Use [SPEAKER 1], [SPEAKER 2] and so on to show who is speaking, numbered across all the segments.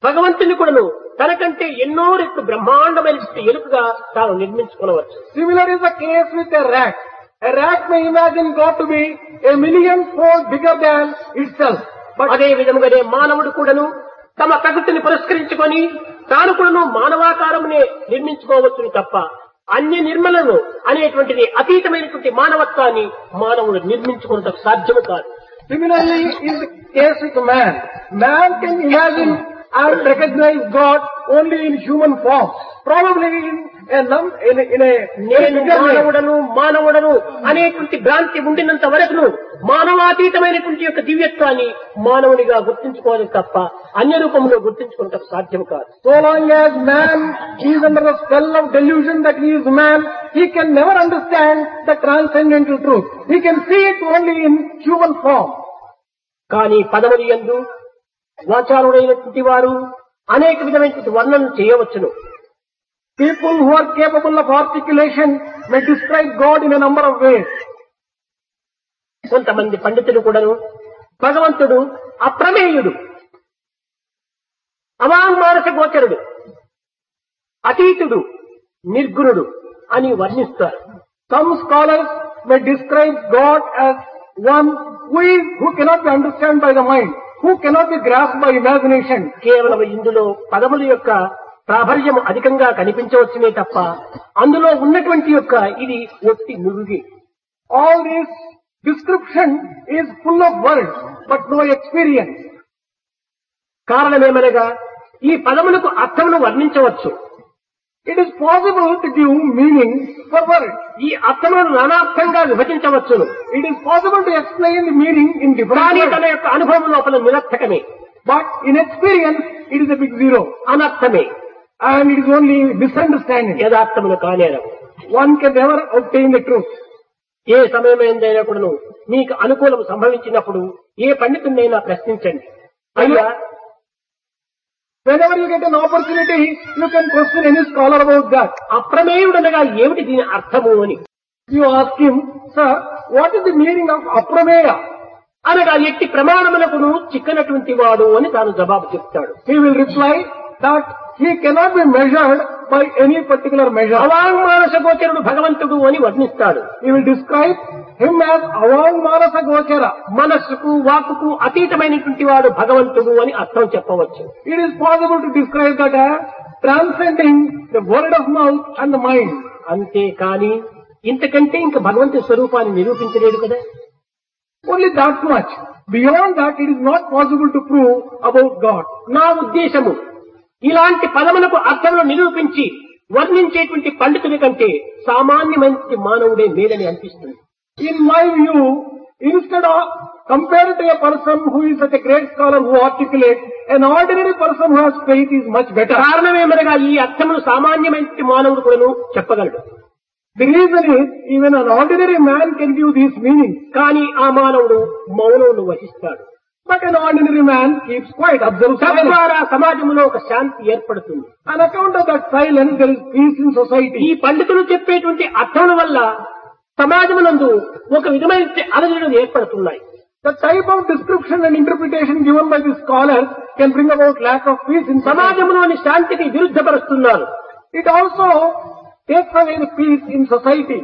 [SPEAKER 1] భగవంతుని కూడాను తనకంటే ఎన్నో రెట్లు బ్రహ్మాండమైన ఎలుకగా తాను నిర్మించుకోవచ్చు
[SPEAKER 2] Similar is the case with a rat. A rat may imagine God to be a million fold bigger than itself. But
[SPEAKER 1] అదే విధముగానే మానవుడు కూడాను తమ ప్రకృతిని పురస్కరించుకొని తాను కూడాను మానవాకారమునే నిర్మించుకోవచ్చును తప్ప అన్య నిర్మలను అనేటువంటిది అతీతమైనటువంటి మానవత్వాన్ని మానవుడు నిర్మించుకున్నటకు సాధ్యము కాదు
[SPEAKER 2] similarly is the case with man. Man can imagine and recognize God only in human form. Probably in a num in a, in a, in a
[SPEAKER 1] నేను
[SPEAKER 2] bigger way.
[SPEAKER 1] మానవుడను మానవుడను అనేటువంటి భ్రాంతి ఉండినంత వరకును మానవాతీతమైనటువంటి యొక్క దివ్యత్వాన్ని మానవునిగా గుర్తించుకోవాలి తప్ప అన్య రూపంలో గుర్తించుకున్నటకు సాధ్యం కాదు
[SPEAKER 2] So long as man is under the spell of delusion that he is man, he can never understand the transcendental truth. He can see it only in human form.
[SPEAKER 1] కానీ పదములు ఎందు వాచారుడైనటువంటి వారు అనేక విధమైనటువంటి వర్ణనలు చేయవచ్చును
[SPEAKER 2] People who are capable of articulation may describe God in a number of ways.
[SPEAKER 1] కొంతమంది పండితులు కూడాను భగవంతుడు అప్రమేయుడు అవాంగ్మానస గోచరుడు అతీతుడు నిర్గుణుడు అని వర్ణిస్తారు
[SPEAKER 2] Some scholars may describe God as one who is, who cannot be understood by the mind, who cannot be grasped by imagination.
[SPEAKER 1] కేవలం ఇందులో పదముల యొక్క ప్రాబల్యం అధికంగా కనిపించవచ్చునే తప్ప అందులో ఉన్నటువంటి యొక్క ఇది ఒట్టి నురుగి
[SPEAKER 2] All this description is full of words, but no experience.
[SPEAKER 1] కారణమేమనగా ఈ పదములకు అర్థమును వర్ణించవచ్చు
[SPEAKER 2] It is possible to give meaning for words.
[SPEAKER 1] ఈ అర్థములను నానార్థంగా విభజించవచ్చును
[SPEAKER 2] It is possible to explain the meaning in different
[SPEAKER 1] కానీ తన
[SPEAKER 2] words.
[SPEAKER 1] యొక్క అనుభవం లోపల నిరర్థకమే
[SPEAKER 2] But in experience, it is a big zero.
[SPEAKER 1] అనర్థమే
[SPEAKER 2] And it is only misunderstanding.
[SPEAKER 1] యథార్థములు కానేరవు
[SPEAKER 2] One can never obtain the truth.
[SPEAKER 1] ఏ సమయమైందైనా కూడాను మీకు అనుకూలం సంభవించినప్పుడు ఏ పండితుడినైనా ప్రశ్నించండి అయ్యా
[SPEAKER 2] Whenever you get an opportunity, you can question any scholar about that.
[SPEAKER 1] అప్రమేయుడనగా ఏమిటి దీని అర్థము అని
[SPEAKER 2] You ask him, sir, what is the meaning of aprameya?
[SPEAKER 1] అనగా ఎట్టి ప్రమాణములకును చిక్కనటువంటి వాడు అని తాను జవాబు చెప్తాడు
[SPEAKER 2] He will reply that he cannot be measured by any particular measure.
[SPEAKER 1] అవాంగ్మానస గోచరుడు భగవంతుడు అని వర్ణిస్తాడు
[SPEAKER 2] He will describe him as avang manasa gochara.
[SPEAKER 1] మనస్సుకు వాక్కుకు అతీతమైనటువంటి వాడు భగవంతుడు అని అర్థం చెప్పవచ్చు
[SPEAKER 2] It is possible to describe that as transcending the word of mouth and the mind.
[SPEAKER 1] అంతేకాని ఇంతకంటే ఇంక భగవంతుడి స్వరూపాన్ని నిరూపించలేడు కదా
[SPEAKER 2] Only that much. Beyond that, it is not possible to prove about God.
[SPEAKER 1] నా ఉద్దేశము ఇలాంటి పదములకు అర్థములు నిరూపించి వర్ణించేటువంటి పండితుడి కంటే సామాన్యమైన మానవుడే మేలని అనిపిస్తుంది
[SPEAKER 2] In my view, instead of compared to a person who is such a great scholar who articulates, an ordinary person who has faith is much better.
[SPEAKER 1] కారణమేమనగా ఈ అర్థములు సామాన్యమైన మానవుడు కూడాను చెప్పగలడు
[SPEAKER 2] The reason is, even an ordinary man can give these meanings,
[SPEAKER 1] కానీ ఆ మానవుడు మౌనమును వహిస్తాడు
[SPEAKER 2] but an ordinary man keeps quiet, observes silence.
[SPEAKER 1] తద్వారా సమాజంలో ఒక శాంతి ఏర్పడుతుంది
[SPEAKER 2] On account of that silence, there is peace in
[SPEAKER 1] ఈ
[SPEAKER 2] society.
[SPEAKER 1] పండితులు చెప్పేటువంటి అర్థముల వల్ల సమాజమునందు ఒక విధమైన అలజడులు ఏర్పడుతున్నాయి
[SPEAKER 2] The type of description and interpretation given by the scholars can bring about lack of peace in society.
[SPEAKER 1] సమాజంలోని శాంతిని విరుద్ధపరుస్తున్నారు
[SPEAKER 2] It also takes away the peace in society.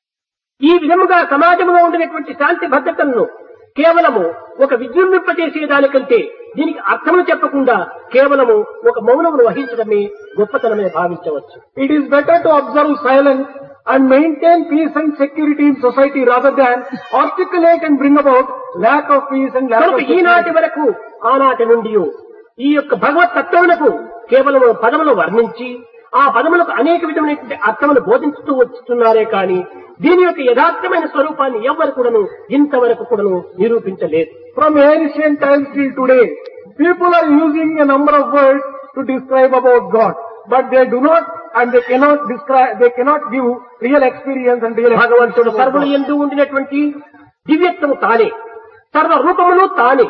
[SPEAKER 1] ఈ విధముగా సమాజంలో ఉండినటువంటి శాంతి భద్రతలను కేవలము ఒక విజృంభింపజేసే దానికంటే దీనికి అర్థములు చెప్పకుండా కేవలము ఒక మౌనమును వహించడమే గొప్పతనమే భావించవచ్చు
[SPEAKER 2] It is better to observe silence and maintain peace and security in society rather than articulate and bring about lack of peace and lack of
[SPEAKER 1] కనుక ఈనాటి
[SPEAKER 2] security.
[SPEAKER 1] వరకు ఆనాటి నుండి ఈ యొక్క భగవత్ తత్వములకు కేవలం పదములు వర్ణించి ఆ పదములకు అనేక విధమైనటువంటి అర్థములు బోధించుతూ వస్తున్నారే కానీ దీని యొక్క యథార్థమైన స్వరూపాన్ని ఎవ్వరు కూడాను ఇంతవరకు కూడాను నిరూపించలేదు
[SPEAKER 2] From ancient times till today, people are using a number of words to describe about God, but they do not and they cannot describe, they cannot give real experience and real
[SPEAKER 1] భగవంతుడు
[SPEAKER 2] experience.
[SPEAKER 1] సర్వులు
[SPEAKER 2] about God.
[SPEAKER 1] ఎందు ఉండినటువంటి దివ్యత్వము తానే సర్వ రూపములు తానే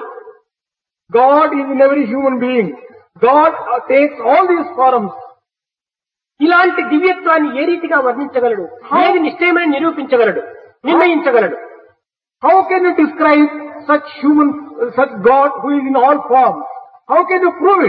[SPEAKER 2] God is in every human being. God uh, takes all these forms.
[SPEAKER 1] ఇలాంటి దివ్యత్వాన్ని ఏ రీతిగా వర్ణించగలడు ఏది నిశ్చయమని నిరూపించగలడు నిర్ణయించగలడు
[SPEAKER 2] How can you describe such human, such God who is in all forms? How can you prove it?